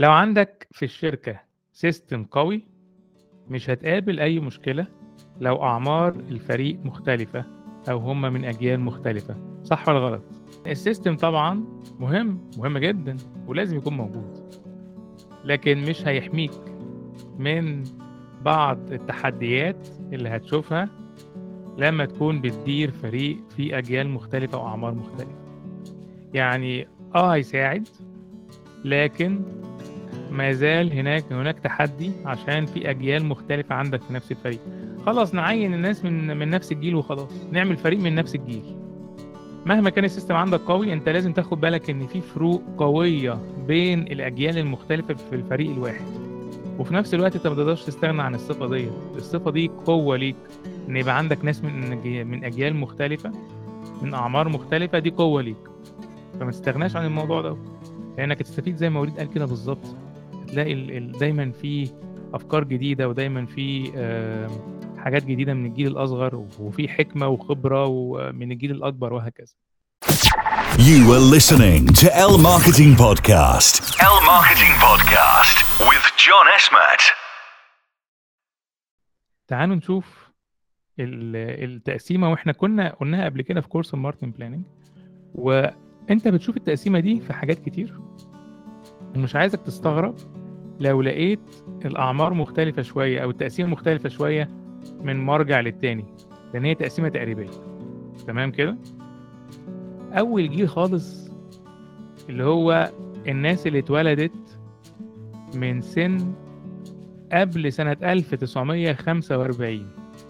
لو عندك في الشركة سيستم قوي مش هتقابل أي مشكلة لو أعمار الفريق مختلفة أو هم من أجيال مختلفة صح ولا غلط؟ السيستم طبعا مهم مهم جدا ولازم يكون موجود لكن مش هيحميك من بعض التحديات اللي هتشوفها لما تكون بتدير فريق فيه أجيال مختلفة وأعمار مختلفة يعني اه هيساعد لكن ما زال هناك هناك تحدي عشان في اجيال مختلفه عندك في نفس الفريق خلاص نعين الناس من من نفس الجيل وخلاص نعمل فريق من نفس الجيل مهما كان السيستم عندك قوي انت لازم تاخد بالك ان في فروق قويه بين الاجيال المختلفه في الفريق الواحد وفي نفس الوقت انت ما تقدرش تستغنى عن الصفه دي الصفه دي قوه ليك ان يبقى عندك ناس من من اجيال مختلفه من اعمار مختلفه دي قوه ليك فما تستغناش عن الموضوع ده لانك هتستفيد زي ما وليد قال كده بالظبط هتلاقي ال- ال- دايما في افكار جديده ودايما في آم، حاجات جديده من الجيل الاصغر وفي حكمه وخبره ومن الجيل الاكبر وهكذا You were listening to L Marketing Podcast. L Marketing Podcast with John Esmat. تعالوا نشوف ال- التقسيمه واحنا كنا قلناها قبل كده في كورس الماركتنج بلاننج وانت بتشوف التقسيمه دي في حاجات كتير ومش عايزك تستغرب لو لقيت الاعمار مختلفه شويه او التقسيمه مختلفه شويه من مرجع للتاني لان هي تقسيمه تقريبيه تمام كده اول جيل خالص اللي هو الناس اللي اتولدت من سن قبل سنة 1945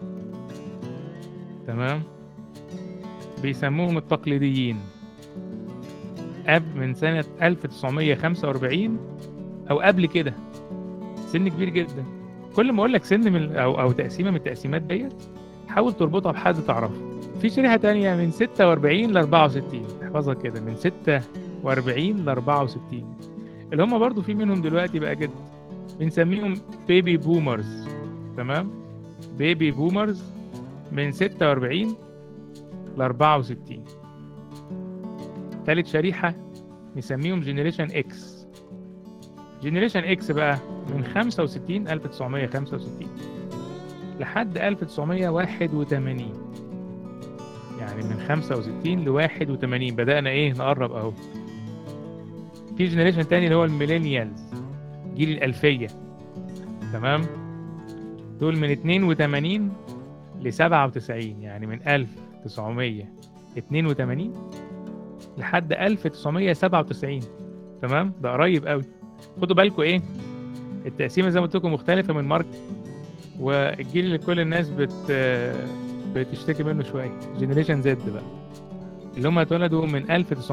تمام بيسموهم التقليديين قبل من سنة 1945 أو قبل كده سن كبير جدا كل ما أقول لك سن من أو أو تقسيمة من التقسيمات ديت حاول تربطها بحد تعرفه في شريحة تانية من 46 ل 64 احفظها كده من 46 ل 64 اللي هم برضو في منهم دلوقتي بقى جد بنسميهم بيبي بومرز تمام بيبي بومرز من 46 ل 64 تالت شريحة نسميهم جينيريشن اكس جينيريشن اكس بقى من 65 1965 لحد 1981 يعني من 65 ل 81 بدأنا ايه نقرب اهو في جينيريشن تاني اللي هو الميلينيالز جيل الألفية تمام دول من 82 ل 97 يعني من 1982 لحد 1997 تمام ده قريب قوي خدوا بالكم ايه التقسيمه زي ما قلت لكم مختلفه من مارك والجيل اللي كل الناس بت بتشتكي منه شويه جنريشن زد بقى اللي هم اتولدوا من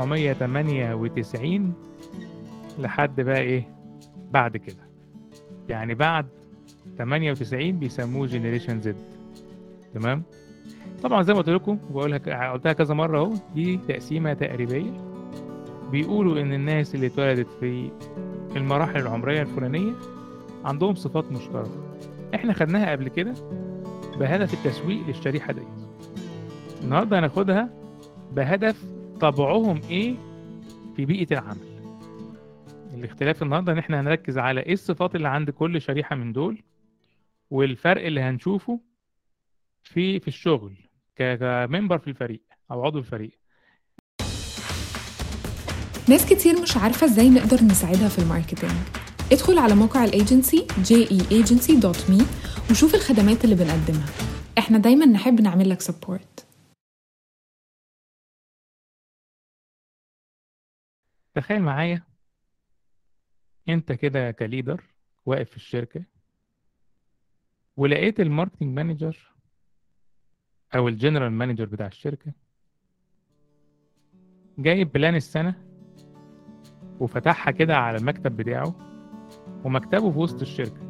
1998 لحد بقى ايه بعد كده يعني بعد 98 بيسموه جنريشن زد تمام طبعا زي ما قلت لكم وبقولها قلتها كذا مره اهو دي تقسيمه تقريبيه بيقولوا ان الناس اللي اتولدت في المراحل العمريه الفلانيه عندهم صفات مشتركه احنا خدناها قبل كده بهدف التسويق للشريحه ديت النهارده هناخدها بهدف طبعهم ايه في بيئه العمل الاختلاف النهارده ان احنا هنركز على ايه الصفات اللي عند كل شريحه من دول والفرق اللي هنشوفه في في الشغل ك- كممبر في الفريق او عضو الفريق ناس كتير مش عارفة ازاي نقدر نساعدها في الماركتينج ادخل على موقع الايجنسي jeagency.me وشوف الخدمات اللي بنقدمها احنا دايما نحب نعمل لك سبورت تخيل معايا انت كده كليدر واقف في الشركة ولقيت الماركتنج مانجر او الجنرال مانجر بتاع الشركة جايب بلان السنة وفتحها كده على المكتب بتاعه ومكتبه في وسط الشركة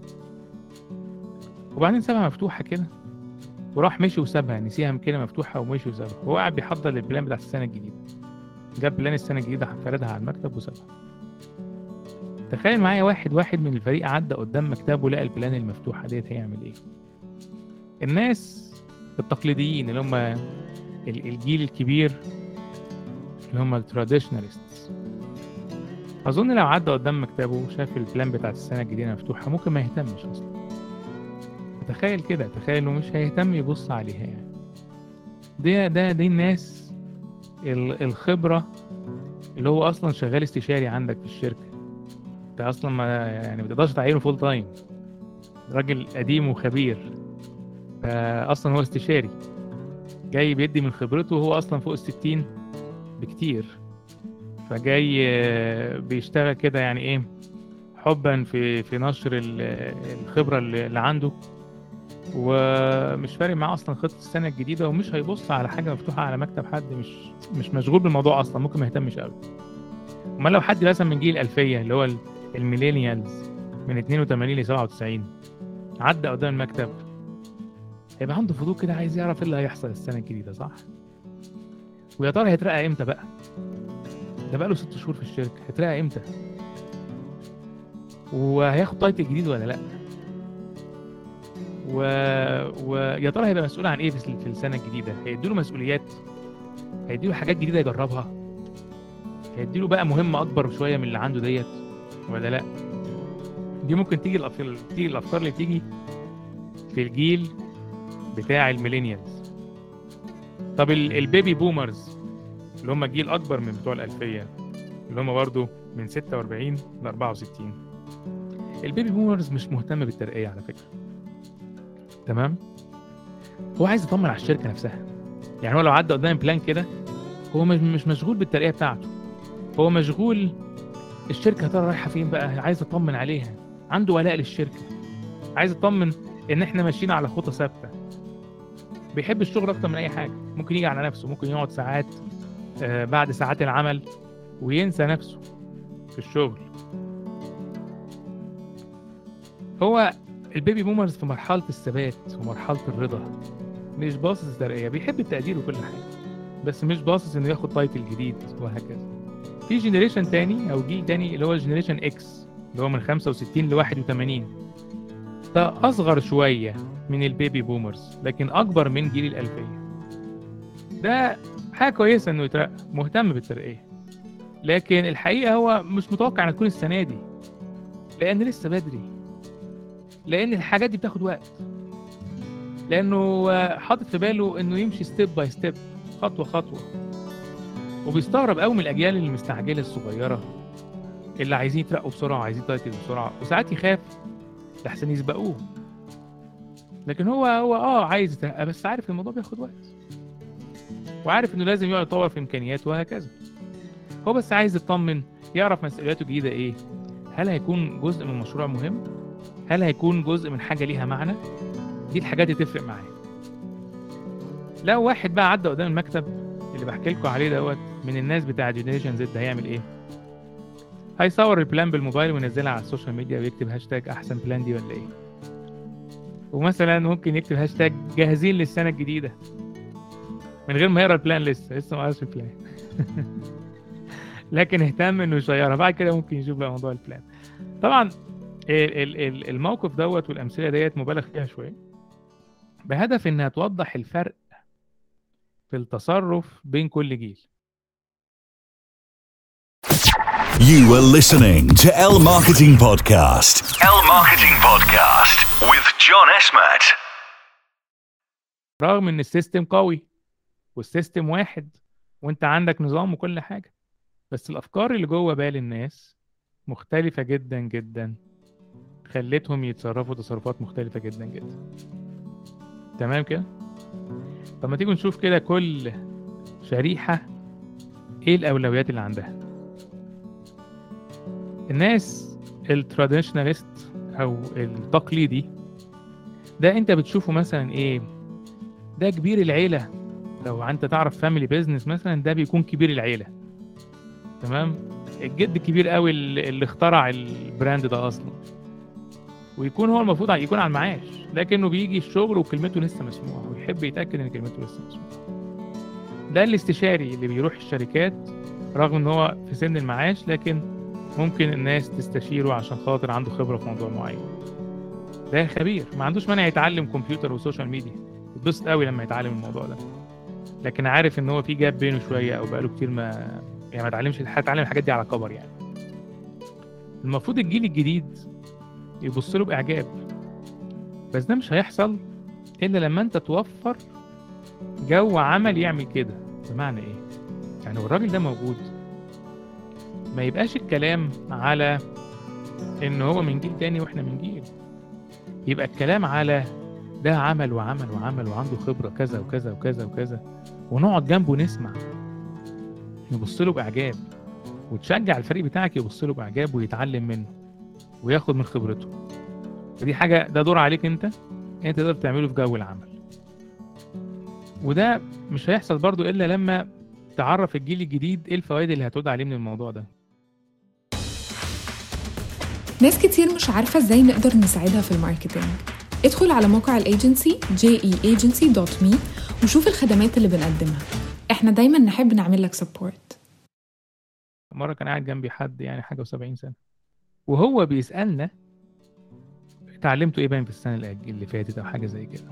وبعدين سابها مفتوحة كده وراح مشي وسابها نسيها كده مفتوحة ومشي وسابها هو قاعد بيحضر للبلان بتاع السنة الجديدة جاب بلان السنة الجديدة فردها على المكتب وسابها تخيل معايا واحد واحد من الفريق عدى قدام مكتبه لقى البلان المفتوحة ديت هيعمل ايه الناس التقليديين اللي هم ال- الجيل الكبير اللي هم التراديشناليستس اظن لو عدى قدام مكتبه وشاف البلان بتاعت السنه الجديده مفتوحه ممكن ما يهتمش اصلا تخيل كده تخيل انه مش هيهتم يبص عليها يعني ده ده دي الناس ال- الخبره اللي هو اصلا شغال استشاري عندك في الشركه انت اصلا ما يعني ما تقدرش تعينه فول تايم راجل قديم وخبير فاصلا هو استشاري جاي بيدي من خبرته وهو اصلا فوق الستين بكتير فجاي آه، بيشتغل كده يعني ايه حبا في في نشر ال- الخبره اللي اللي عنده ومش فارق معاه اصلا خطه السنه الجديده ومش هيبص على حاجه مفتوحه على مكتب حد مش مش مشغول بالموضوع اصلا ممكن ما يهتمش قوي امال لو حد مثلا من جيل الالفيه اللي هو ال- الميلينيالز من 82 ل 97 عدى قدام المكتب هيبقى عنده فضول كده عايز يعرف ايه اللي هيحصل السنه الجديده صح ويا ترى هيترقى امتى بقى ده بقى له ست شهور في الشركه هيترقى امتى وهياخد تايتل جديد ولا لا و... ويا ترى هيبقى مسؤول عن ايه في في السنه الجديده هيديله مسؤوليات هيديله حاجات جديده يجربها هيديله بقى مهمه اكبر شويه من اللي عنده ديت ولا لا دي ممكن تيجي الافكار تيجي الافكار اللي تيجي في الجيل بتاع الميلينيالز طب ال- البيبي بومرز اللي هم جيل اكبر من بتوع الالفيه اللي هم برضه من 46 ل 64 البيبي بومرز مش مهتم بالترقيه على فكره تمام هو عايز يطمن على الشركه نفسها يعني هو لو عدى قدام بلان كده هو مش مش مشغول بالترقيه بتاعته هو مشغول الشركه يا ترى رايحه فين بقى عايز يطمن عليها عنده ولاء للشركه عايز يطمن ان احنا ماشيين على خطى ثابته بيحب الشغل اكتر من اي حاجه ممكن يجي على نفسه ممكن يقعد ساعات آه، بعد ساعات العمل وينسى نفسه في الشغل هو البيبي بومرز في مرحله الثبات ومرحله الرضا مش باصص الترقيه بيحب التقدير وكل حاجه بس مش باصص انه ياخد تايتل جديد وهكذا في جنريشن تاني او جيل تاني اللي هو الجنريشن اكس اللي هو من 65 ل 81 ده اصغر شويه من البيبي بومرز لكن اكبر من جيل الالفيه ده حاجه كويسه انه يترقى مهتم بالترقيه لكن الحقيقه هو مش متوقع انها تكون السنه دي لان لسه بدري لان الحاجات دي بتاخد وقت لانه آه، حاطط في باله انه يمشي ستيب باي ستيب خطوه خطوه وبيستغرب قوي من الاجيال المستعجله الصغيره اللي عايزين يترقوا بسرعه وعايزين تايتل بسرعه وساعات يخاف لحسن يسبقوه لكن هو هو اه عايز يترقى بس عارف الموضوع بياخد وقت وعارف انه لازم يقعد يطور في امكانياته وهكذا هو بس عايز يطمن يعرف مسؤولياته الجديده ايه هل هيكون جزء من مشروع مهم هل هيكون جزء من حاجه ليها معنى دي الحاجات اللي تفرق معاه لو واحد بقى عدى قدام المكتب اللي بحكي لكم عليه دوت من الناس بتاع جنريشن زد هيعمل ايه هيصور البلان بالموبايل وينزلها على السوشيال ميديا ويكتب هاشتاج احسن بلان دي ولا ايه ومثلا ممكن يكتب هاشتاج جاهزين للسنه الجديده من غير ما يقرا البلان لسه لسه ما قراش البلان لكن اهتم انه يشيرها بعد كده ممكن يشوف بقى موضوع البلان طبعا ال- ال- ال- الموقف دوت والامثله ديت مبالغ فيها شويه بهدف انها توضح الفرق في التصرف بين كل جيل You were listening to L Marketing Podcast. L Marketing Podcast with John Esmat. رغم ان السيستم قوي والسيستم واحد وانت عندك نظام وكل حاجه بس الافكار اللي جوه بال الناس مختلفه جدا جدا خلتهم يتصرفوا تصرفات مختلفه جدا جدا تمام كده طب ما تيجوا نشوف كده كل شريحه ايه الاولويات اللي عندها الناس التراديشناليست او التقليدي ده انت بتشوفه مثلا ايه ده كبير العيله لو انت تعرف فاميلي بيزنس مثلا ده بيكون كبير العيله تمام الجد الكبير قوي اللي اللي اخترع البراند ده اصلا ويكون هو المفروض يكون على المعاش لكنه بيجي الشغل وكلمته لسه مسموعه ويحب يتاكد ان كلمته لسه مسموعه ده الاستشاري اللي بيروح الشركات رغم ان هو في سن المعاش لكن ممكن الناس تستشيره عشان خاطر عنده خبره في موضوع معين ده خبير ما عندوش مانع يتعلم كمبيوتر وسوشيال ميديا يتبسط قوي لما يتعلم الموضوع ده لكن عارف ان هو في جاب بينه شويه او بقاله كتير ما يعني ما اتعلمش هتعلم الحاجات دي على كبر يعني المفروض الجيل الجديد يبص له باعجاب بس ده مش هيحصل الا لما انت توفر جو عمل يعمل كده بمعنى ايه يعني هو الراجل ده موجود ما يبقاش الكلام على ان هو من جيل تاني واحنا من جيل يبقى الكلام على ده عمل وعمل وعمل وعنده خبرة كذا وكذا وكذا وكذا ونقعد جنبه نسمع نبص له بإعجاب وتشجع الفريق بتاعك يبص له بإعجاب ويتعلم منه وياخد من خبرته فدي حاجة ده دور عليك انت انت تقدر تعمله في جو العمل وده مش هيحصل برضو الا لما تعرف الجيل الجديد ايه الفوائد اللي هتعود عليه من الموضوع ده ناس كتير مش عارفة ازاي نقدر نساعدها في الماركتينج ادخل على موقع الايجنسي jeagency.me وشوف الخدمات اللي بنقدمها احنا دايما نحب نعمل لك سبورت مرة كان قاعد جنبي حد يعني حاجة و70 سنة وهو بيسألنا اتعلمتوا ايه باين في السنة اللي اللي فاتت او حاجة زي كده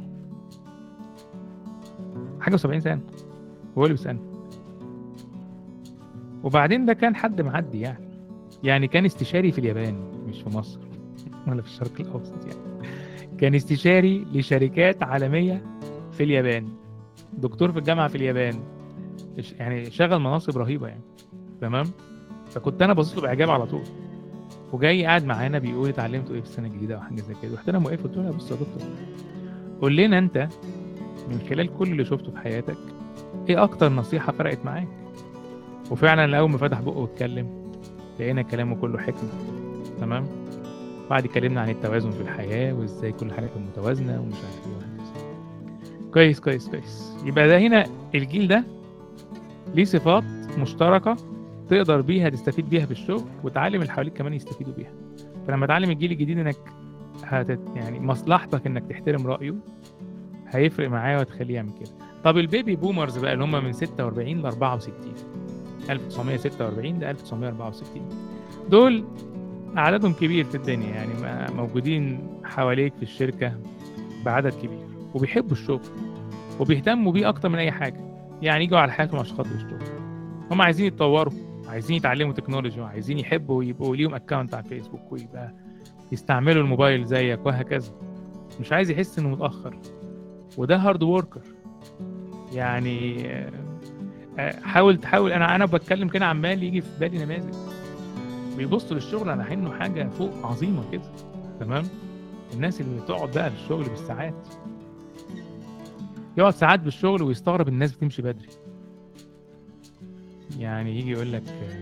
حاجة و70 سنة هو اللي بيسألنا وبعدين ده كان حد معدي يعني يعني كان استشاري في اليابان مش في مصر ولا في الشرق الأوسط يعني كان استشاري لشركات عالمية في اليابان دكتور في الجامعة في اليابان إش- يعني شغل مناصب رهيبة يعني تمام فكنت انا باصص له باعجاب على طول وجاي قاعد معانا بيقول اتعلمتوا ايه في السنه الجديده او حاجه زي كده رحت انا موقف قلت له بص يا دكتور قول لنا انت من خلال كل اللي شفته في حياتك ايه اكتر نصيحه فرقت معاك وفعلا اول ما فتح بقه واتكلم لقينا كلامه كله حكمه تمام بعد اتكلمنا عن التوازن في الحياه وازاي كل حاجه تبقى متوازنه ومش عارف ايه وهكذا كويس كويس كويس يبقى ده هنا الجيل ده ليه صفات مشتركه تقدر بيها تستفيد بيها في الشغل وتعلم اللي حواليك كمان يستفيدوا بيها فلما تعلم الجيل الجديد انك هتت يعني مصلحتك انك تحترم رايه هيفرق معاه وتخليه يعمل كده طب البيبي بومرز بقى اللي هم من 46 ل 64 1946 ل 1964 دول عددهم كبير في الدنيا يعني ما- موجودين حواليك في الشركة بعدد كبير وبيحبوا الشغل وبيهتموا بيه أكتر من أي حاجة يعني يجوا على حياتهم عشان خاطر الشغل هم عايزين يتطوروا عايزين يتعلموا تكنولوجي وعايزين يحبوا يبقوا ليهم اكونت على الفيسبوك ويبقى يستعملوا الموبايل زيك وهكذا مش عايز يحس انه متاخر وده هارد وركر يعني آه، آه، حاول تحاول انا انا بتكلم كده عمال يجي في بالي نماذج بيبصوا للشغل على انه حاجه فوق عظيمه كده تمام الناس اللي بتقعد بقى في الشغل بالساعات يقعد ساعات بالشغل ويستغرب الناس بتمشي بدري يعني يجي يقول لك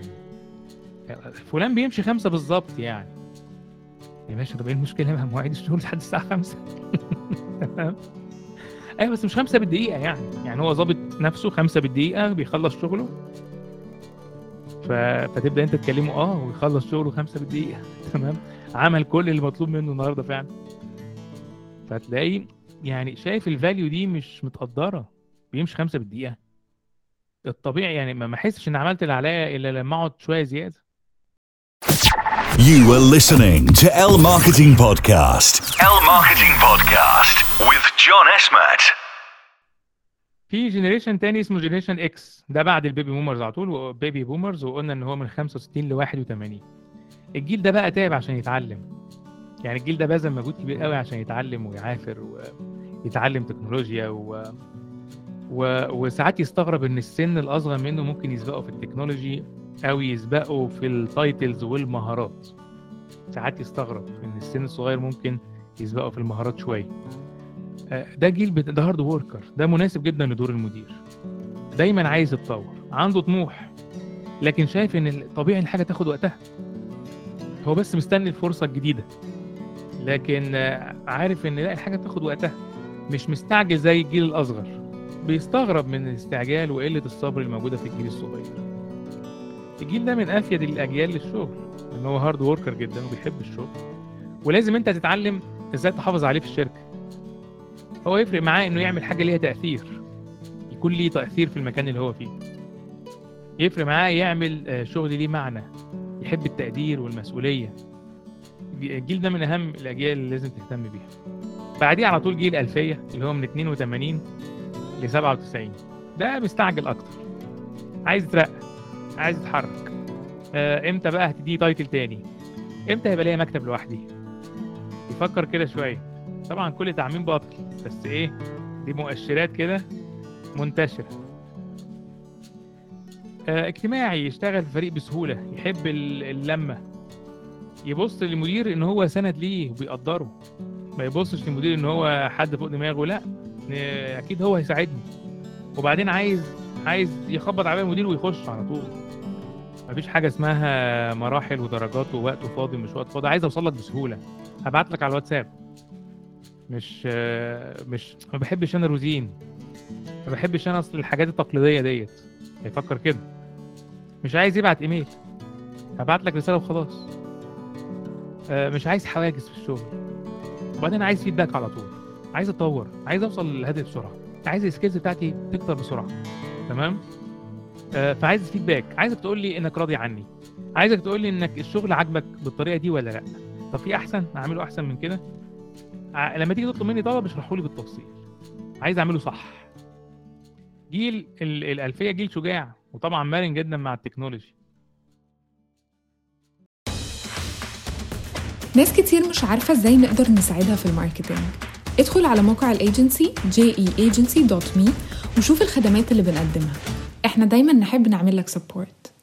آه، فلان بيمشي خمسة بالظبط يعني يا باشا طب ايه المشكلة مع مواعيد الشغل لحد الساعة خمسة تمام ايوه بس مش خمسة بالدقيقة يعني يعني هو ظابط نفسه خمسة بالدقيقة بيخلص شغله ف... فتبدأ انت تكلمه اه ويخلص شغله خمسة بالدقيقة تمام عمل كل اللي مطلوب منه النهاردة فعلا فتلاقي يعني شايف الفاليو دي مش متقدرة بيمشي خمسة بالدقيقة الطبيعي يعني ما ما احسش ان عملت اللي عليا الا لما اقعد شويه زياده You were listening to L Marketing Podcast. L Marketing Podcast with John Esmat. في جنريشن تاني اسمه جنريشن اكس ده بعد البيبي بومرز على طول وبيبي بومرز وقلنا ان هو من 65 ل 81 الجيل ده بقى تعب عشان يتعلم يعني الجيل ده بذل مجهود كبير قوي عشان يتعلم ويعافر ويتعلم تكنولوجيا و... و... وساعات يستغرب ان السن الاصغر منه ممكن يسبقه في التكنولوجي او يسبقه في التايتلز والمهارات ساعات يستغرب ان السن الصغير ممكن يسبقه في المهارات شويه آه، ده جيل بت... ده هارد وركر ده مناسب جدا لدور المدير دايما عايز يتطور عنده طموح لكن شايف ان طبيعي الحاجه تاخد وقتها هو بس مستني الفرصه الجديده لكن آه، عارف ان لا الحاجه تاخد وقتها مش مستعجل زي الجيل الاصغر بيستغرب من الاستعجال وقله الصبر الموجوده في الجيل الصغير الجيل ده من افيد الاجيال للشغل ان هو هارد وركر جدا وبيحب الشغل ولازم انت تتعلم ازاي تحافظ عليه في الشركه هو يفرق معاه انه يعمل حاجه ليها تاثير يكون ليه تاثير في المكان اللي هو فيه يفرق معاه يعمل آه، شغل ليه معنى يحب التقدير والمسؤوليه الجيل ده من اهم الاجيال اللي لازم تهتم بيها بعديه على طول جيل الالفيه اللي هو من 82 ل 97 ده مستعجل اكتر عايز يترقى عايز يتحرك آه، امتى بقى هتديه تايتل تاني امتى هيبقى ليا مكتب لوحدي يفكر كده شويه طبعا كل تعميم باطل بس ايه دي مؤشرات كده منتشره آه، اجتماعي يشتغل في فريق بسهوله يحب ال- اللمه يبص للمدير ان هو سند ليه وبيقدره ما يبصش للمدير ان هو حد فوق دماغه لا آه، اكيد هو هيساعدني وبعدين عايز عايز يخبط على المدير ويخش على طول مفيش حاجه اسمها مراحل ودرجات ووقت فاضي مش وقت فاضي عايز اوصل لك بسهوله هبعت لك على الواتساب مش آه، مش ما بحبش انا روتين ما بحبش انا اصل الحاجات التقليديه ديت هيفكر كده مش عايز يبعت ايميل هبعت لك رساله وخلاص آه، مش عايز حواجز في الشغل وبعدين عايز فيدباك على طول عايز اتطور عايز اوصل للهدف بسرعه عايز السكيلز بتاعتي تكتر بسرعه تمام آه، فعايز فيدباك عايزك تقول لي انك راضي عني عايزك تقول لي انك الشغل عاجبك بالطريقه دي ولا لا طب في احسن اعمله احسن من كده ع- لما تيجي تطلب مني طلب اشرحه لي بالتفصيل عايز اعمله صح جيل ال- الالفيه جيل شجاع وطبعا مرن جدا مع التكنولوجي ناس كتير مش عارفة ازاي نقدر نساعدها في الماركتينج ادخل على موقع الايجنسي jeagency.me وشوف الخدمات اللي بنقدمها احنا دايما نحب نعمل لك سبورت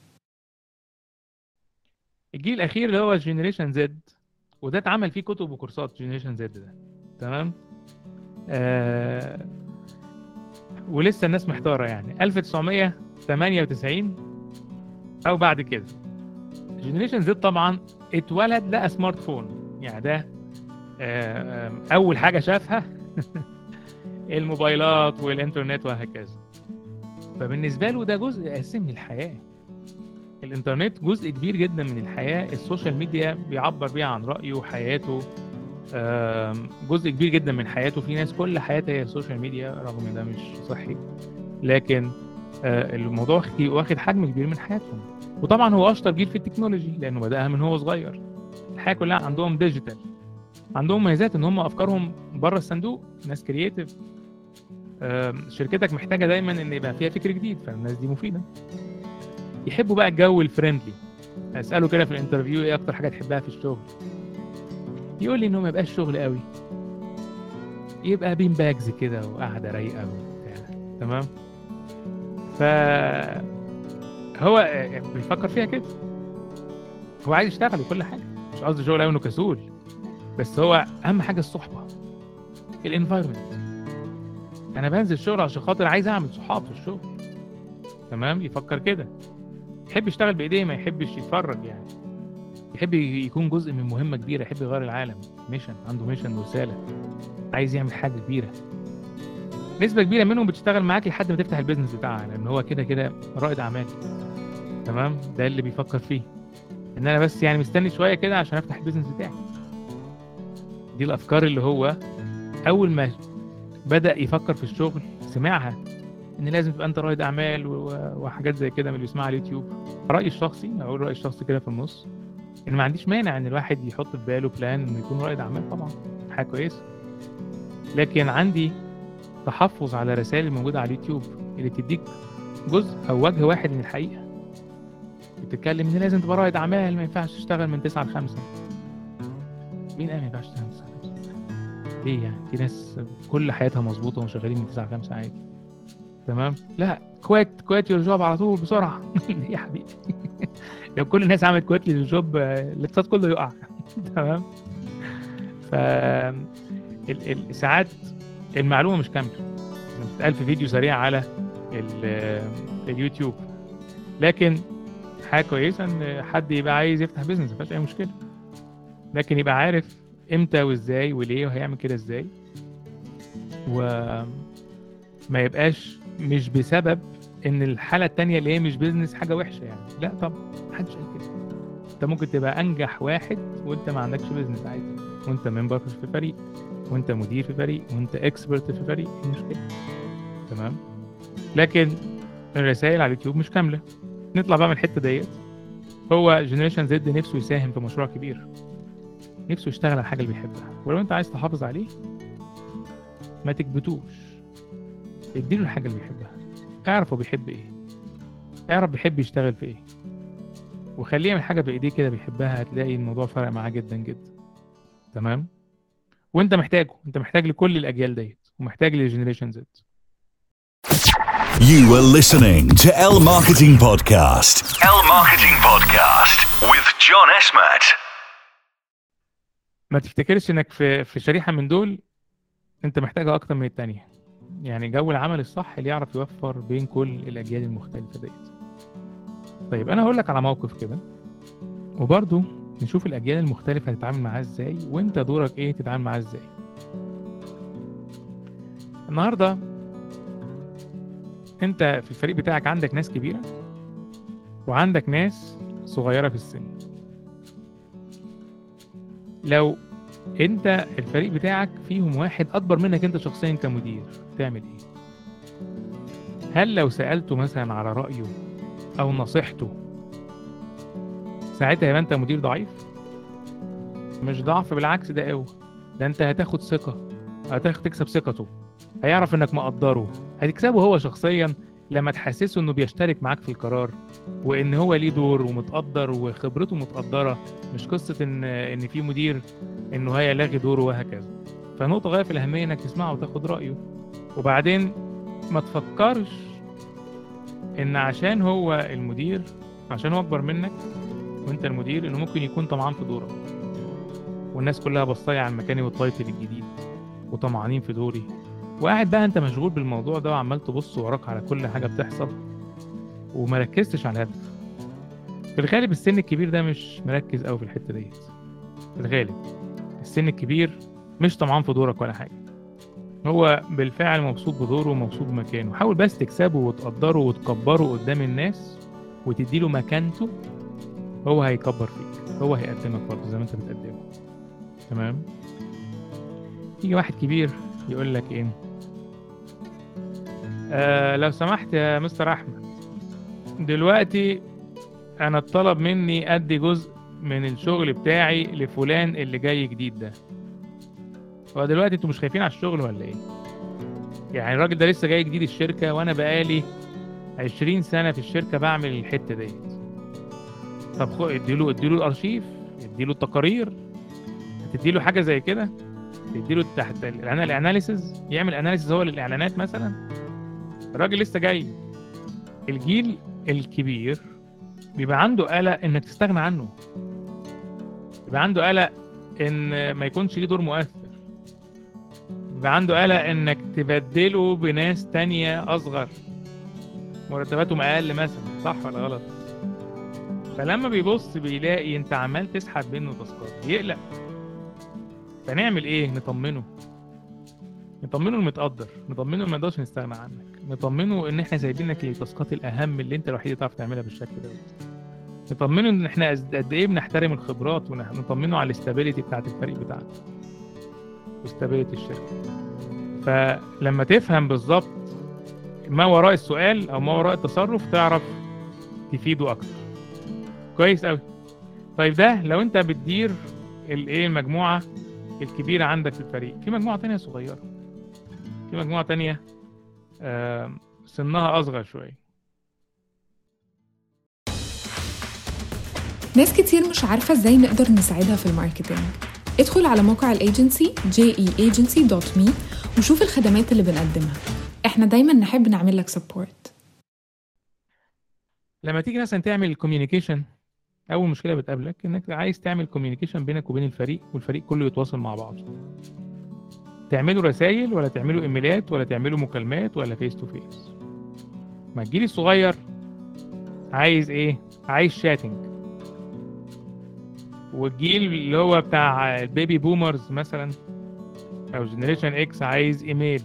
الجيل الاخير اللي هو جينيريشن زد وده اتعمل فيه كتب وكورسات جينيريشن زد ده تمام آه ولسه الناس محتاره يعني 1998 او بعد كده جينيريشن زد طبعا اتولد لقى سمارت فون يعني ده آه آه، اول حاجه شافها الموبايلات والانترنت وهكذا فبالنسبه له ده جزء اساسي من الحياه الانترنت جزء كبير جدا من الحياه السوشيال ميديا بيعبر بيها عن رايه وحياته آم، جزء كبير جدا من حياته في ناس كل حياتها هي السوشيال ميديا رغم ان ده مش صحي لكن آه، الموضوع واخد- واخد حجم كبير من حياتهم وطبعا هو اشطر جيل في التكنولوجي لانه بداها من هو صغير الحياه كلها عندهم ديجيتال عندهم ميزات ان هم افكارهم بره الصندوق ناس كرييتيف شركتك محتاجه دايما ان يبقى فيها فكر جديد فالناس دي مفيده يحبوا بقى الجو الفريندلي اساله كده في الانترفيو ايه اكتر حاجه تحبها في الشغل يقول لي انه ما يبقاش شغل قوي يبقى بين باجز كده وقاعده رايقه وبتاع تمام ف هو بيفكر فيها كده هو عايز يشتغل وكل حاجه مش قصدي شغل قوي انه كسول بس هو اهم حاجه الصحبه الانفايرمنت انا بنزل الشغل عشان خاطر عايز اعمل صحاب في الشغل تمام يفكر كده يحب يشتغل بايديه ما يحبش يتفرج يعني يحب يكون جزء من مهمه كبيره يحب يغير العالم ميشن عنده ميشن ورساله عايز يعمل حاجه كبيره نسبه كبيره منهم بتشتغل معاك لحد ما تفتح البيزنس بتاعها لان هو كده كده رائد اعمال تمام ده اللي بيفكر فيه ان انا بس يعني مستني شويه كده عشان افتح البيزنس بتاعي دي الافكار اللي هو اول ما بدا يفكر في الشغل سمعها ان لازم تبقى انت رائد اعمال و- وحاجات زي كده من اللي بيسمعها على اليوتيوب رايي الشخصي اقول رايي الشخصي كده في النص ان ما عنديش مانع ان الواحد يحط في باله بلان انه يكون رائد اعمال طبعا حاجه كويسه لكن عندي تحفظ على الرسائل الموجوده على اليوتيوب اللي بتديك جزء او وجه واحد من الحقيقه بتتكلم ان لازم تبقى رائد اعمال ما ينفعش تشتغل من 9 ل 5 مين قال ما ينفعش تشتغل من 9 ل 5 ليه يعني في ناس كل حياتها مظبوطه وشغالين من 9 ل 5 عادي تمام لا كويت كويت يور جوب على طول بسرعه ليه يا حبيبي لو كل الناس عملت كويت للجوب آه، الاقتصاد كله يقع تمام ف ال- ال- ساعات المعلومه مش كامله بتتقال في فيديو سريع على ال- اليوتيوب لكن حاجه كويسه ان حد يبقى عايز يفتح بيزنس مفيش اي مشكله لكن يبقى عارف امتى وازاي وليه وهيعمل كده ازاي وما يبقاش مش بسبب ان الحاله التانية اللي هي مش بيزنس حاجه وحشه يعني لا طبعا محدش قال كده انت ممكن تبقى انجح واحد وانت ما عندكش بيزنس عادي وانت ممبر في فريق وانت مدير في فريق وانت اكسبرت في فريق إيه المشكله تمام لكن الرسائل على اليوتيوب مش كامله نطلع بقى من الحته ديت هو جنريشن زد نفسه يساهم في مشروع كبير نفسه يشتغل على الحاجه اللي بيحبها ولو انت عايز تحافظ عليه ما تكبتوش اديله الحاجه اللي بيحبها اعرف هو بيحب ايه اعرف بيحب يشتغل في ايه وخليه يعمل حاجه بايديه كده بيحبها هتلاقي الموضوع فرق معاه جدا جدا تمام وانت محتاجه انت محتاج لكل الاجيال ديت ومحتاج للجنريشن زد You were listening to L Marketing Podcast. L Marketing Podcast with John Esmat. ما تفتكرش انك في في شريحه من دول انت محتاجها اكتر من التانية يعني جو العمل الصح اللي يعرف يوفر بين كل الاجيال المختلفه ديت طيب انا هقول لك على موقف كده وبرضه نشوف الاجيال المختلفه هتتعامل معاه ازاي وانت دورك ايه تتعامل معاه ازاي النهارده انت في الفريق بتاعك عندك ناس كبيره وعندك ناس صغيره في السن لو انت الفريق بتاعك فيهم واحد اكبر منك انت شخصيا كمدير تعمل ايه هل لو سالته مثلا على رايه او نصيحته ساعتها يبقى انت مدير ضعيف مش ضعف بالعكس ده قوه ده انت هتاخد ثقه هتاخد تكسب ثقته هيعرف انك مقدره هتكسبه هو شخصيا لما تحسسه انه بيشترك معاك في القرار وان هو ليه دور ومتقدر وخبرته متقدره مش قصه ان ان في مدير انه هي لاغي دوره وهكذا فنقطه غايه في الاهميه انك تسمعه وتاخد رايه وبعدين ما تفكرش ان عشان هو المدير عشان هو اكبر منك وانت المدير انه ممكن يكون طمعان في دورك والناس كلها بصايه على مكاني والتايتل الجديد وطمعانين في دوري وقاعد بقى انت مشغول بالموضوع ده وعمال تبص وراك على كل حاجه بتحصل وما ركزتش على الهدف في الغالب السن الكبير ده مش مركز قوي في الحته ديت في الغالب السن الكبير مش طمعان في دورك ولا حاجه هو بالفعل مبسوط بدوره ومبسوط بمكانه حاول بس تكسبه وتقدره وتكبره قدام الناس وتديله مكانته هو هيكبر فيك هو هيقدمك برضه زي ما انت بتقدمه تمام يجي واحد كبير يقول لك ايه آه لو سمحت يا مستر احمد دلوقتي انا اتطلب مني ادي جزء من الشغل بتاعي لفلان اللي جاي جديد ده هو دلوقتي انتوا مش خايفين على الشغل ولا ايه يعني الراجل ده لسه جاي جديد الشركه وانا بقالي 20 سنه في الشركه بعمل الحته ديت طب خد اديله اديله الارشيف اديله التقارير هتديله حاجه زي كده تديله تحت الاناليسز يعمل اناليسز هو للاعلانات مثلا الراجل لسه جاي الجيل الكبير بيبقى عنده قلق انك تستغنى عنه بيبقى عنده قلق ان ما يكونش ليه دور مؤثر بيبقى عنده قلق انك تبدله بناس تانية اصغر مرتباتهم اقل مثلا صح ولا غلط فلما بيبص بيلاقي انت عمال تسحب منه تاسكات يقلق فنعمل ايه نطمنه نطمنه المتقدر نطمنه ما نقدرش نستغنى عنك نطمنه ان احنا سايبين لك التاسكات الاهم اللي انت الوحيد اللي تعرف تعملها بالشكل ده نطمنه ان احنا قد ايه بنحترم الخبرات ونطمنه على الاستابيليتي بتاعت الفريق بتاعنا واستابيليتي الشركه فلما تفهم بالظبط ما وراء السؤال او ما وراء التصرف تعرف تفيده اكتر كويس قوي طيب ده لو انت بتدير الايه المجموعه الكبيره عندك في الفريق في مجموعه تانية صغيره في مجموعه تانية آه سنها اصغر شويه ناس كتير مش عارفة ازاي نقدر نساعدها في الماركتينج ادخل على موقع الايجنسي jeagency.me وشوف الخدمات اللي بنقدمها احنا دايما نحب نعمل لك سبورت لما تيجي مثلا تعمل كوميونيكيشن اول مشكله بتقابلك انك عايز تعمل كوميونيكيشن بينك وبين الفريق والفريق كله يتواصل مع بعض تعملوا رسائل ولا تعملوا ايميلات ولا تعملوا مكالمات ولا فيس تو فيس ما الجيل الصغير عايز ايه عايز شاتنج والجيل اللي هو بتاع البيبي بومرز مثلا او جنريشن اكس عايز ايميل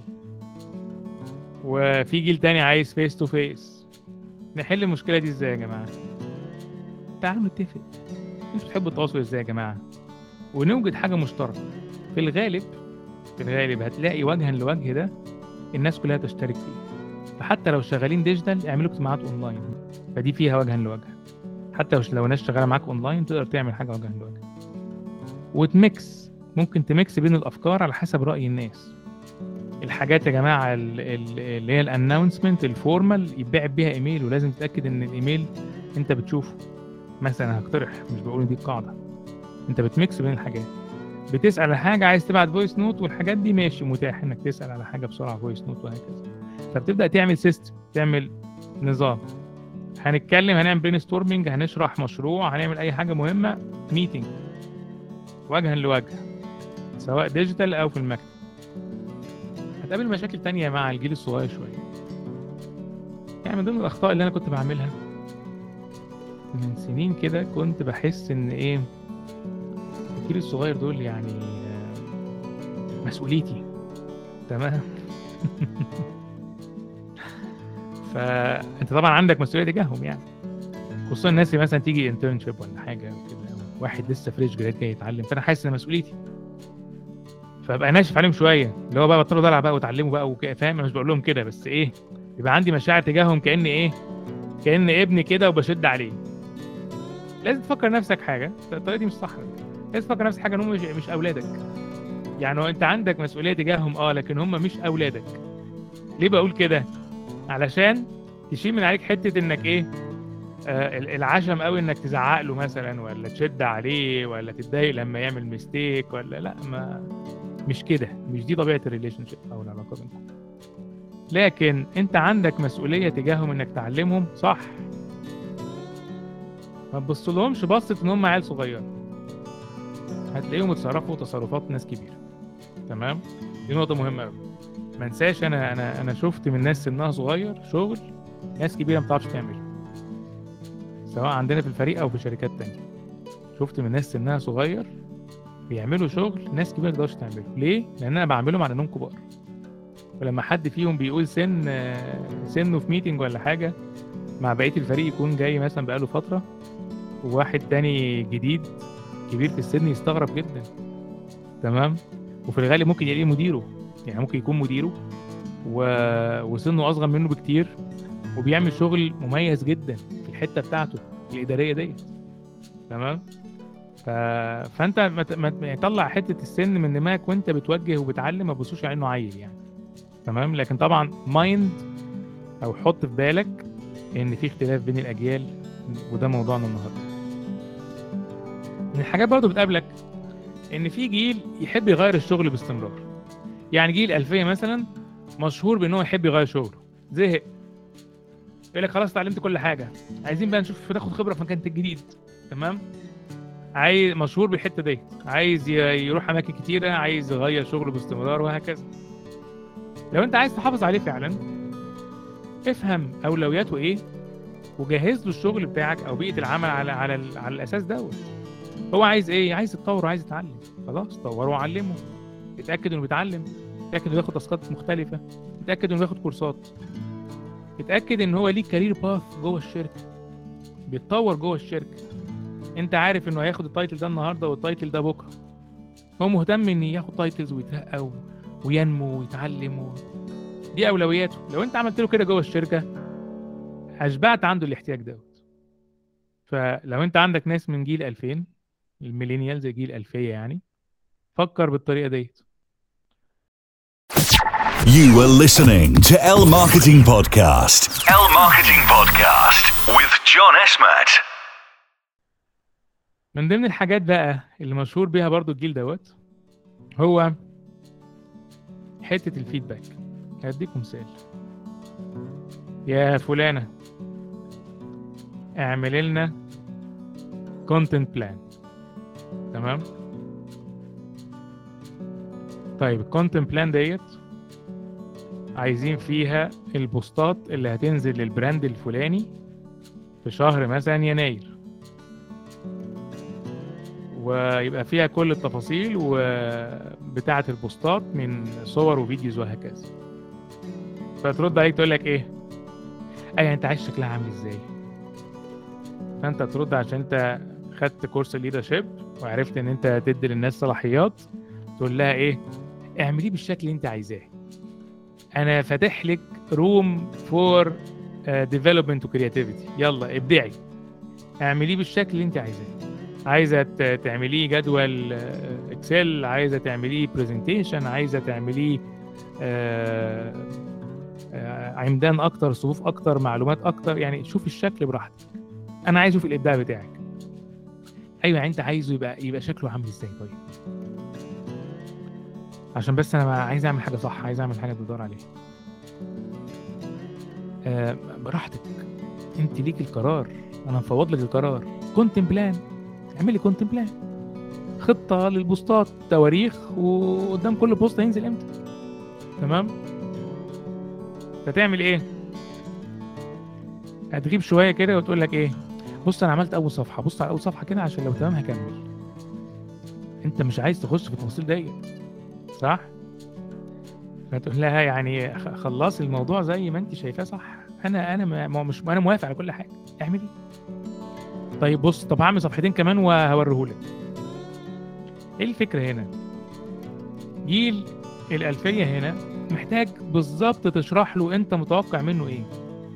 وفي جيل تاني عايز فيس تو فيس نحل المشكله دي ازاي يا جماعه تعالوا نتفق انتوا بتحبوا التواصل ازاي يا جماعه ونوجد حاجه مشتركه في الغالب في الغالب هتلاقي وجها لوجه ده الناس كلها تشترك فيه فحتى لو شغالين ديجيتال اعملوا اجتماعات اونلاين فدي فيها وجها لوجه حتى لو ناس شغاله معاك اونلاين تقدر تعمل حاجه وجها لوجه وتميكس ممكن تميكس بين الافكار على حسب راي الناس الحاجات يا جماعه ال- ال- اللي هي الانونسمنت الفورمال يتبعت بيها ايميل ولازم تتاكد ان الايميل انت بتشوفه مثلا هقترح مش بقول إن دي القاعده انت بتميكس بين الحاجات بتسال على حاجه عايز تبعت فويس نوت والحاجات دي ماشي متاح انك تسال على حاجه بسرعه فويس نوت وهكذا فبتبدا تعمل سيستم تعمل نظام هنتكلم هنعمل برين ستورمنج هنشرح مشروع هنعمل اي حاجه مهمه ميتنج وجها لوجه سواء ديجيتال او في المكتب هتقابل مشاكل تانية مع الجيل الصغير شويه يعني من ضمن الاخطاء اللي انا كنت بعملها من سنين كده كنت بحس ان ايه الجيل الصغير دول يعني آه، مسؤوليتي تمام فانت طبعا عندك مسؤوليه تجاههم يعني خصوصا الناس اللي مثلا تيجي انترنشيب ولا حاجه وكده واحد لسه فريش جراد جاي يتعلم فانا حاسس ان مسؤوليتي فابقى ناشف عليهم شويه اللي هو بقى بطلوا دلع بقى وتعلموا بقى وكده فاهم انا مش بقول لهم كده بس ايه يبقى عندي مشاعر تجاههم كاني ايه كان ابني كده وبشد عليه لازم تفكر نفسك حاجه الطريقه دي مش صح لازم تفكر نفسك حاجه ان هم مش, مش اولادك يعني هو انت عندك مسؤوليه تجاههم اه لكن هم مش اولادك ليه بقول كده علشان تشيل من عليك حته انك ايه آه ال- العشم قوي انك تزعق له مثلا ولا تشد عليه ولا تتضايق لما يعمل ميستيك ولا لا ما مش كده مش دي طبيعه الريليشن شيب او العلاقه بينكم لكن انت عندك مسؤوليه تجاههم انك تعلمهم صح ما تبصلهمش بصة ان هم عيال صغيره هتلاقيهم اتصرفوا تصرفات ناس كبيره تمام دي نقطه مهمه قوي ما انساش انا انا انا شفت من ناس سنها صغير شغل ناس كبيره ما بتعرفش تعمله سواء عندنا في الفريق او في شركات تانية شفت من ناس سنها صغير بيعملوا شغل ناس كبيره ما تقدرش تعمله ليه لان انا بعملهم على انهم كبار ولما حد فيهم بيقول سن آه، سنه في ميتنج ولا حاجه مع بقيه الفريق يكون جاي مثلا بقاله فتره وواحد تاني جديد كبير في السن يستغرب جدا تمام وفي الغالب ممكن يلاقيه مديره يعني ممكن يكون مديره و... وسنه اصغر منه بكتير وبيعمل شغل مميز جدا في الحته بتاعته الاداريه ديت تمام ف... فانت ما ت- ما ت- يعني طلع حته السن من دماغك وانت بتوجه وبتعلم ما تبصوش على انه عيل يعني تمام لكن طبعا مايند او حط في بالك ان في اختلاف بين الاجيال وده موضوعنا النهارده من الحاجات برضه بتقابلك ان في جيل يحب يغير الشغل باستمرار يعني جيل الألفية مثلا مشهور بان هو يحب يغير شغله زهق يقول لك خلاص اتعلمت كل حاجه عايزين بقى نشوف ناخد خبره في مكان الجديد تمام عايز مشهور بالحته دي عايز ي- يروح اماكن كتيره عايز يغير شغله باستمرار وهكذا لو انت عايز تحافظ عليه فعلا افهم اولوياته ايه وجهز له الشغل بتاعك او بيئه العمل على على ال- على الاساس دوت هو عايز ايه عايز يتطور وعايز يتعلم خلاص طوره وعلمه اتاكد انه بيتعلم اتاكد انه بياخد تاسكات مختلفه اتاكد انه بياخد كورسات اتاكد ان هو ليه كارير باث جوه الشركه بيتطور جوه الشركه انت عارف انه هياخد التايتل ده النهارده والتايتل ده بكره هو مهتم ان ياخد تايتلز ويترقى و- وينمو ويتعلم و... دي اولوياته لو انت عملت له كده جوه الشركه اشبعت عنده الاحتياج دوت فلو انت عندك ناس من جيل 2000 الميلينيالز جيل 2000 يعني فكر بالطريقه ديت You were listening to L Marketing Podcast. L Marketing Podcast with John Esmat. من ضمن الحاجات بقى اللي مشهور بيها برضو الجيل دوت هو حتة الفيدباك هديكم مثال يا فلانة اعمل لنا كونتنت بلان تمام طيب الكونتنت بلان ديت عايزين فيها البوستات اللي هتنزل للبراند الفلاني في شهر مثلا يناير ويبقى فيها كل التفاصيل وبتاعة البوستات من صور وفيديوز وهكذا فترد عليك تقول لك ايه اي انت عايز شكلها عامل ازاي فانت ترد عشان انت خدت كورس الليدرشيب وعرفت ان انت تدي للناس صلاحيات تقول لها ايه اعمليه بالشكل اللي انت عايزاه انا فاتح لك روم فور ديفلوبمنت وكرياتيفيتي يلا ابدعي اعمليه بالشكل اللي انت عايزاه عايزه ت- تعمليه جدول آه، اكسل عايزه تعمليه برزنتيشن عايزه تعمليه آه، آه، عمدان اكتر صفوف اكتر معلومات اكتر يعني شوف الشكل براحتك انا عايز اشوف الابداع بتاعك ايوه يعني انت عايزه يبقى يبقى شكله عامل ازاي طيب عشان بس انا عايز اعمل حاجه صح عايز اعمل حاجه بتدور عليها آه براحتك انت ليك القرار انا مفوض لك القرار كونتن بلان اعملي كونتن بلان خطه للبوستات تواريخ وقدام كل بوست هينزل امتى تمام فتعمل ايه هتغيب شويه كده وتقول لك ايه بص انا عملت اول صفحه بص على اول صفحه كده عشان لو تمام هكمل انت مش عايز تخش في التفاصيل دي صح فتقول لها يعني خ- خلصي الموضوع زي ما انت شايفاه صح انا انا ما- ما مش انا موافق على كل حاجه اعملي طيب بص طب هعمل صفحتين كمان وهوريهولك ايه الفكره هنا جيل الالفيه هنا محتاج بالظبط تشرح له انت متوقع منه ايه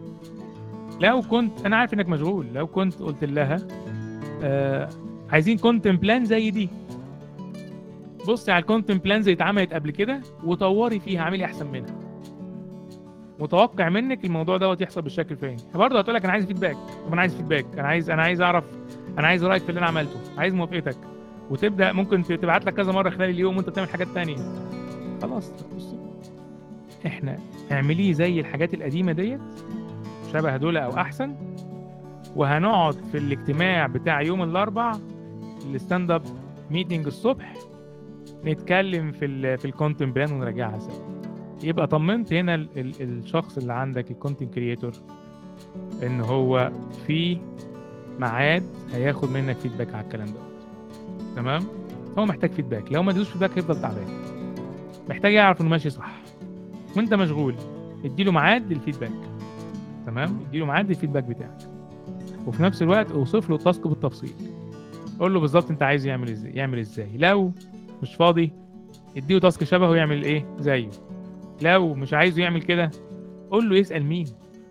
لو كنت انا عارف انك مشغول لو كنت قلت لها آه عايزين كونتنت بلان زي دي بصي على الكونتنت بلان زي اتعملت قبل كده وطوري فيها اعملي احسن منها متوقع منك الموضوع دوت يحصل بالشكل الفلاني برضه هتقول لك انا عايز فيدباك طب انا عايز فيدباك انا عايز انا عايز اعرف انا عايز رايك في اللي انا عملته عايز موافقتك وتبدا ممكن تبعت لك كذا مره خلال اليوم وانت بتعمل حاجات تانية خلاص بصي احنا اعمليه زي الحاجات القديمه ديت شبه دول او احسن وهنقعد في الاجتماع بتاع يوم الاربع الستاند اب ميتنج الصبح نتكلم في ال في الكونتنت بلان ونراجعها سوا يبقى طمنت هنا ال ال الشخص اللي عندك الكونتنت كريتور ان هو في ميعاد هياخد منك فيدباك على الكلام ده تمام هو محتاج فيدباك لو ما اديتوش فيدباك هيفضل تعبان محتاج يعرف انه ماشي صح وانت مشغول اديله ميعاد للفيدباك تمام اديله ميعاد للفيدباك بتاعك وفي نفس الوقت اوصف له التاسك بالتفصيل قول له بالظبط انت عايز يعمل ازاي يعمل ازاي لو مش فاضي اديله تاسك شبهه يعمل ايه زيه لو مش عايزه يعمل كده قول له يسأل مين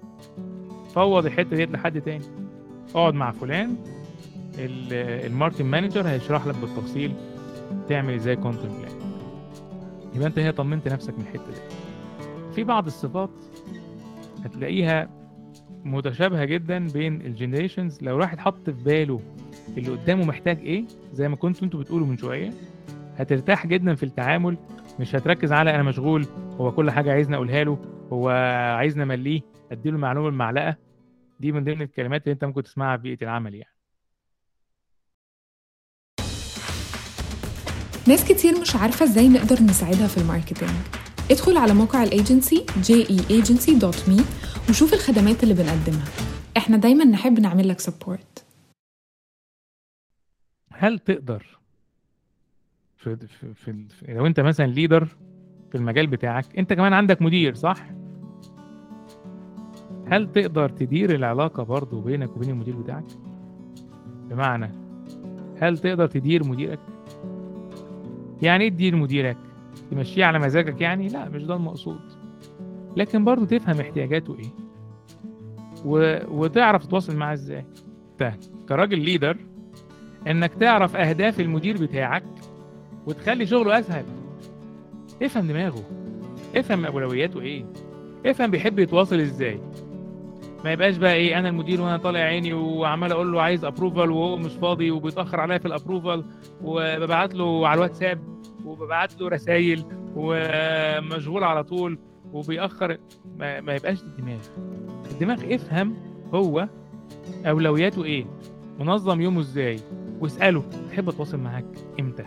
فوض الحته ديت لحد تاني اقعد مع فلان ال- الماركتنج مانجر هيشرح لك بالتفصيل تعمل ازاي كونتنت بلان يبقى انت هنا طمنت نفسك من الحته دي في بعض الصفات هتلاقيها متشابهه جدا بين الجنريشنز لو واحد حط في باله اللي قدامه محتاج ايه زي ما كنتوا انتوا بتقولوا من شويه هترتاح جدا في التعامل مش هتركز على انا مشغول هو كل حاجه عايزني اقولها له هو عايزني امليه اديله المعلومه بالمعلقه دي من ضمن الكلمات اللي انت ممكن تسمعها في بيئه العمل يعني ناس كتير مش عارفة ازاي نقدر نساعدها في الماركتينج ادخل على موقع الايجنسي jeagency.me وشوف الخدمات اللي بنقدمها احنا دايما نحب نعمل لك سبورت هل تقدر في, في, في, في لو انت مثلا ليدر في المجال بتاعك انت كمان عندك مدير صح هل تقدر تدير العلاقة برضو بينك وبين المدير بتاعك بمعنى هل تقدر تدير مديرك يعني ايه تدير مديرك تمشيه على مزاجك يعني لا مش ده المقصود لكن برضو تفهم احتياجاته ايه و... وتعرف تتواصل معاه ازاي انت كراجل ليدر انك تعرف اهداف المدير بتاعك وتخلي شغله اسهل افهم دماغه افهم اولوياته ايه افهم بيحب يتواصل ازاي ما يبقاش بقى ايه انا المدير وانا طالع عيني وعمال اقول له عايز ابروفال وهو مش فاضي وبيتاخر عليا في الابروفال وببعت له على الواتساب وببعت له رسائل ومشغول على طول وبيأخر ما, ما يبقاش دي الدماغ الدماغ افهم هو اولوياته ايه منظم يومه ازاي واساله تحب اتواصل معاك امتى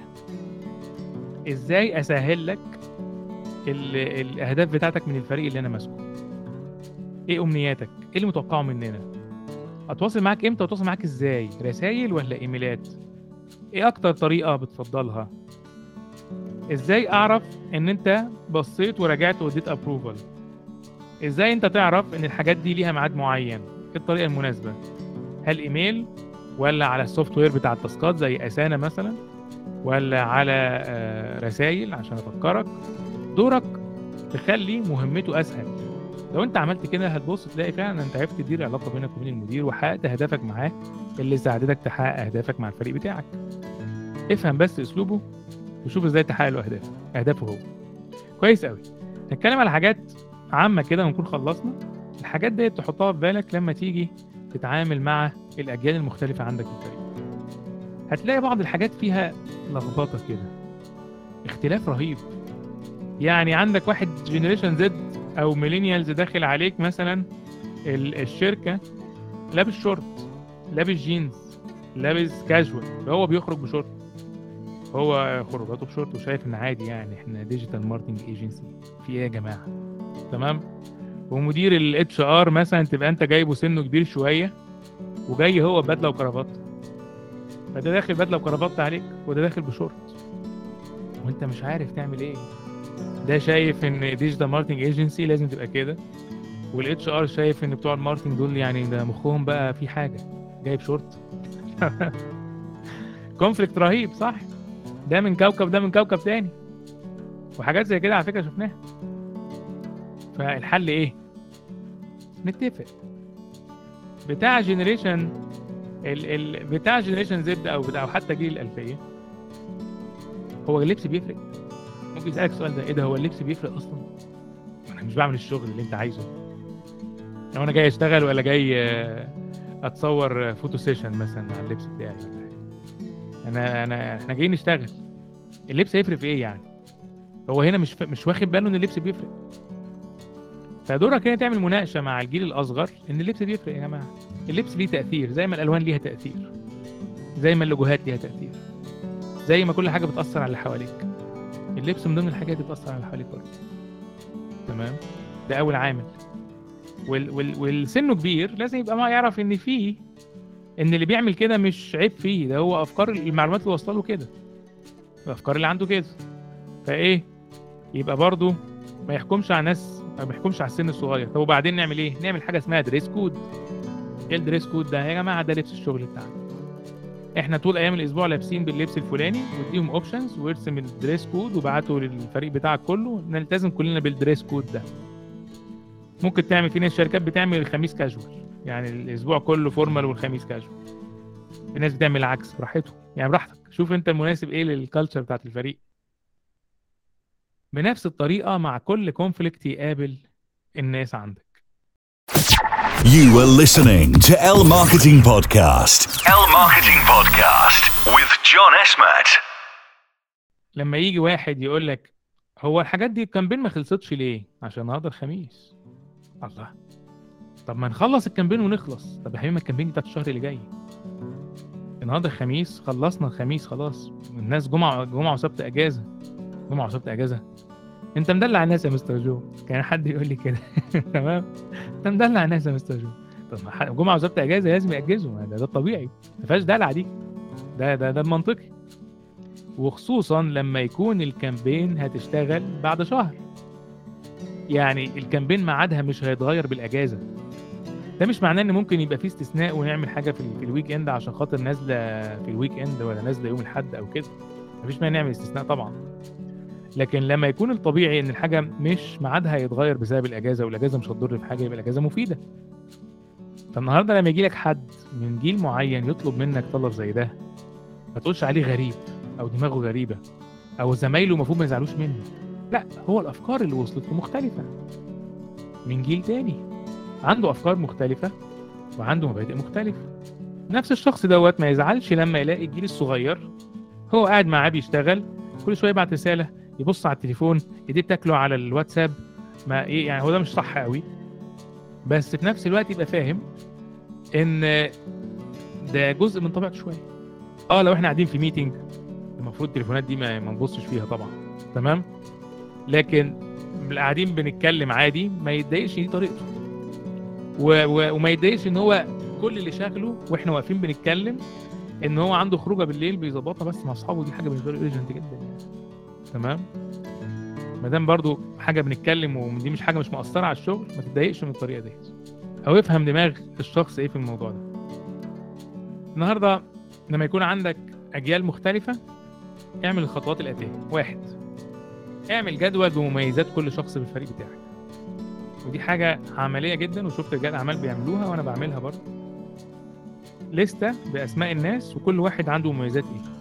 ازاي اسهل لك ال- الاهداف بتاعتك من الفريق اللي انا ماسكه ايه امنياتك ايه اللي متوقعه مننا اتواصل معاك امتى واتواصل معاك ازاي رسائل ولا ايميلات ايه اكتر طريقه بتفضلها ازاي اعرف ان انت بصيت وراجعت واديت ابروفال ازاي انت تعرف ان الحاجات دي ليها ميعاد معين ايه الطريقه المناسبه هل ايميل ولا على السوفت وير بتاع التاسكات زي اسانا مثلا ولا على رسائل عشان افكرك دورك تخلي مهمته اسهل لو انت عملت كده هتبص تلاقي فعلا انت عرفت تدير العلاقه بينك وبين المدير وحققت اهدافك معاه اللي ساعدتك تحقق اهدافك مع الفريق بتاعك افهم بس اسلوبه وشوف ازاي تحقق له اهدافه اهدافه هو كويس قوي نتكلم على حاجات عامه كده ونكون خلصنا الحاجات ديت تحطها في بالك لما تيجي تتعامل مع الاجيال المختلفه عندك في الفريق هتلاقي بعض الحاجات فيها لخبطه كده اختلاف رهيب يعني عندك واحد جنريشن زد او ميلينيالز داخل عليك مثلا ال- الشركه لابس شورت لابس جينز لابس كاجوال هو بيخرج بشورت هو خروجاته بشورت وشايف ان عادي يعني احنا ديجيتال ماركتنج ايجنسي في ايه يا جماعه تمام ومدير الاتش ار مثلا تبقى انت جايبه سنه كبير شويه وجاي هو بدله وكرافات فده داخل بدله وكرافات عليك وده داخل بشورت وانت مش عارف تعمل ايه ده شايف ان ديجيتال ماركتنج ايجنسي لازم تبقى كده والاتش ار شايف ان بتوع الماركتنج دول يعني ده مخهم بقى في حاجه جايب شورت كونفليكت رهيب صح ده من كوكب ده من كوكب تاني وحاجات زي كده على فكره شفناها فالحل ايه نتفق بتاع جنريشن ال ال بتاع جنريشن زد او بتاع أو حتى جيل الالفيه هو اللبس بيفرق ممكن يسالك السؤال ده ايه ده هو اللبس بيفرق اصلا انا مش بعمل الشغل اللي انت عايزه لو انا جاي اشتغل ولا جاي آه، اتصور فوتو سيشن مثلا على اللبس بتاعي ولا حاجة. انا انا احنا جايين نشتغل اللبس هيفرق في ايه يعني هو هنا مش ف... مش واخد باله ان اللبس بيفرق فدورك هنا تعمل مناقشه مع الجيل الاصغر ان اللبس بيفرق يا جماعه اللبس ليه تاثير زي ما الالوان ليها تاثير زي ما اللوجوهات ليها تاثير زي ما كل حاجه بتاثر على اللي حواليك اللبس من ضمن الحاجات اللي بتاثر على اللي حواليك برضه تمام ده اول عامل وال... وال... والسنه كبير لازم يبقى ما يعرف ان فيه ان اللي بيعمل كده مش عيب فيه ده هو افكار المعلومات اللي واصله له كده الافكار اللي عنده كده فايه يبقى برضه ما يحكمش على ناس ما بيحكمش على السن الصغير طب وبعدين نعمل ايه نعمل حاجه اسمها دريس كود ايه الدريس كود ده يا جماعه ده لبس الشغل بتاعنا احنا طول ايام الاسبوع لابسين باللبس الفلاني واديهم اوبشنز وارسم الدريس كود وبعته للفريق بتاعك كله نلتزم كلنا بالدريس كود ده ممكن تعمل في ناس شركات بتعمل الخميس كاجوال يعني الاسبوع كله فورمال والخميس كاجوال في ناس بتعمل العكس براحته يعني براحتك شوف انت المناسب ايه للكالتشر بتاعت الفريق بنفس الطريقه مع كل كونفليكت يقابل الناس عندك You were listening to L Marketing Podcast. L Marketing Podcast with John Esmat. لما يجي واحد يقول لك هو الحاجات دي الكامبين ما خلصتش ليه عشان النهارده الخميس الله طب ما نخلص الكامبين ونخلص طب يا حبيبي ما الكامبين دي بتاعت الشهر اللي جاي النهارده الخميس خلصنا الخميس خلاص الناس جمعه جمعه وسبت اجازه جمعه وسبت اجازه انت مدلع الناس يا مستر جو كان حد يقول لي كده تمام انت مدلع الناس يا مستر جو طب ما ح- جمعه وسبت اجازه لازم ياجزوا ما ده, ده الطبيعي ما فيهاش دلع دي ده ده ده المنطقي وخصوصا لما يكون الكامبين هتشتغل بعد شهر يعني الكامبين ميعادها مش هيتغير بالاجازه ده مش معناه ان ممكن يبقى في استثناء ونعمل حاجه في, ال- في الويك اند عشان خاطر نازله في الويك اند ولا نازله يوم الاحد او كده مفيش مانع نعمل استثناء طبعا لكن لما يكون الطبيعي ان الحاجه مش ميعادها هيتغير بسبب الاجازه والاجازه مش هتضر في حاجه يبقى الاجازه مفيده فالنهارده لما يجي لك حد من جيل معين يطلب منك طلب زي ده ما تقولش عليه غريب او دماغه غريبه او زمايله المفروض ما يزعلوش منه لا هو الافكار اللي وصلت له مختلفه من جيل تاني عنده افكار مختلفه وعنده مبادئ مختلفه نفس الشخص دوت ما يزعلش لما يلاقي الجيل الصغير هو قاعد معاه بيشتغل كل شويه يبعت رساله يبص على التليفون ايديه بتاكله على الواتساب ما ايه يعني هو ده مش صح قوي بس في نفس الوقت يبقى فاهم ان ده جزء من طبيعته شويه اه لو احنا قاعدين في ميتنج المفروض التليفونات دي ما ما نبصش فيها طبعا تمام لكن قاعدين بنتكلم عادي ما يتضايقش دي طريقته و... و... وما يتضايقش ان هو كل اللي شاغله واحنا واقفين بنتكلم ان هو عنده خروجه بالليل بيظبطها بس مع اصحابه دي حاجه بالنسبه له ايرجنت جدا يعني تمام ما دام برضو حاجه بنتكلم ودي مش حاجه مش مؤثره على الشغل ما تتضايقش من الطريقه دي او افهم دماغ الشخص ايه في الموضوع ده النهارده لما يكون عندك اجيال مختلفه اعمل الخطوات الاتيه واحد اعمل جدول بمميزات كل شخص في الفريق بتاعك ودي حاجه عمليه جدا وشفت رجال اعمال بيعملوها وانا بعملها برضه لستة باسماء الناس وكل واحد عنده مميزات ايه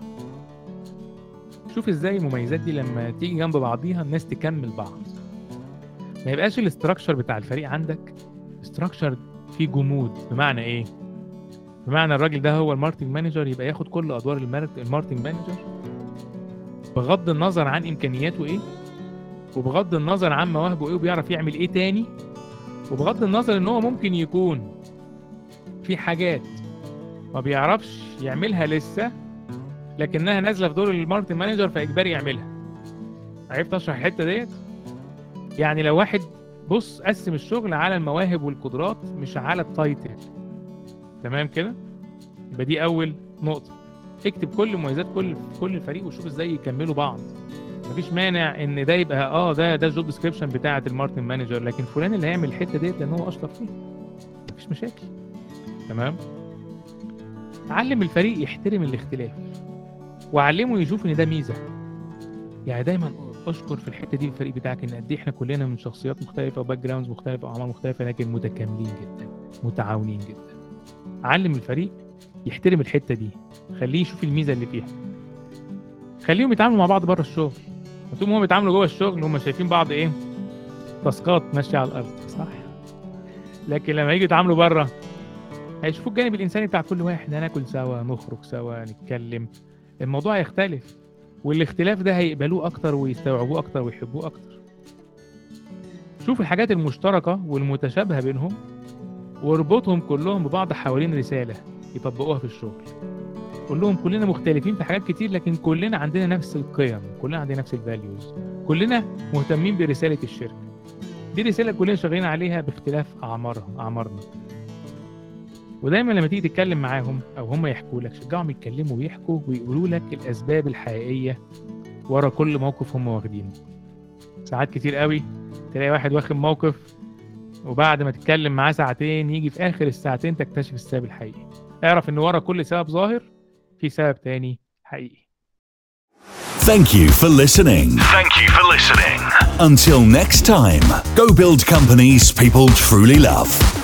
شوف ازاي المميزات دي لما تيجي جنب بعضيها الناس تكمل بعض ما يبقاش الاستراكشر بتاع الفريق عندك استراكشر فيه جمود بمعنى ايه بمعنى الراجل ده هو الماركتنج مانجر يبقى ياخد كل ادوار المارك- الماركتنج مانجر بغض النظر عن امكانياته ايه وبغض النظر عن مواهبه ايه وبيعرف يعمل ايه تاني وبغض النظر ان هو ممكن يكون في حاجات ما بيعرفش يعملها لسه لكنها نازله في دور الماركتنج مانجر فاجباري يعملها عرفت اشرح الحته ديت يعني لو واحد بص قسم الشغل على المواهب والقدرات مش على التايتل تمام كده يبقى دي اول نقطه اكتب كل مميزات كل كل الفريق وشوف ازاي يكملوا بعض مفيش مانع ان ده يبقى اه ده ده الجوب ديسكريبشن بتاعه الماركتنج مانجر لكن فلان اللي هيعمل الحته ديت لان هو اشطر فيها مفيش مشاكل تمام علم الفريق يحترم الاختلاف وعلمه يشوف ان ده ميزه يعني دايما اشكر في الحته دي الفريق بتاعك ان قد ايه احنا كلنا من شخصيات مختلفه وباك جراوندز مختلفه واعمار مختلفه لكن متكاملين جدا متعاونين جدا علم الفريق يحترم الحته دي خليه يشوف الميزه اللي فيها خليهم يتعاملوا مع بعض بره الشغل طول ما هم بيتعاملوا جوه الشغل هم شايفين بعض ايه تاسكات ماشيه على الارض صح لكن لما يجوا يتعاملوا بره هيشوفوا الجانب الانساني بتاع كل واحد هناكل سوا نخرج سوا نتكلم الموضوع هيختلف والاختلاف ده هيقبلوه اكتر ويستوعبوه اكتر ويحبوه اكتر شوف الحاجات المشتركه والمتشابهه بينهم واربطهم كلهم ببعض حوالين رساله يطبقوها في الشغل قول لهم كلنا مختلفين في حاجات كتير لكن كلنا عندنا نفس القيم كلنا عندنا نفس الفاليوز كلنا مهتمين برساله الشركه دي رساله كلنا شغالين عليها باختلاف اعمارها اعمارنا ودايما لما تيجي تتكلم معاهم او هم يحكوا لك شجعهم يتكلموا ويحكوا ويقولوا لك الاسباب الحقيقيه ورا كل موقف هم واخدينه ساعات كتير قوي تلاقي واحد واخد موقف وبعد ما تتكلم معاه ساعتين يجي في اخر الساعتين تكتشف السبب الحقيقي اعرف ان ورا كل سبب ظاهر في سبب تاني حقيقي Thank you for listening. Thank you for listening. Until next time, go build companies people truly love.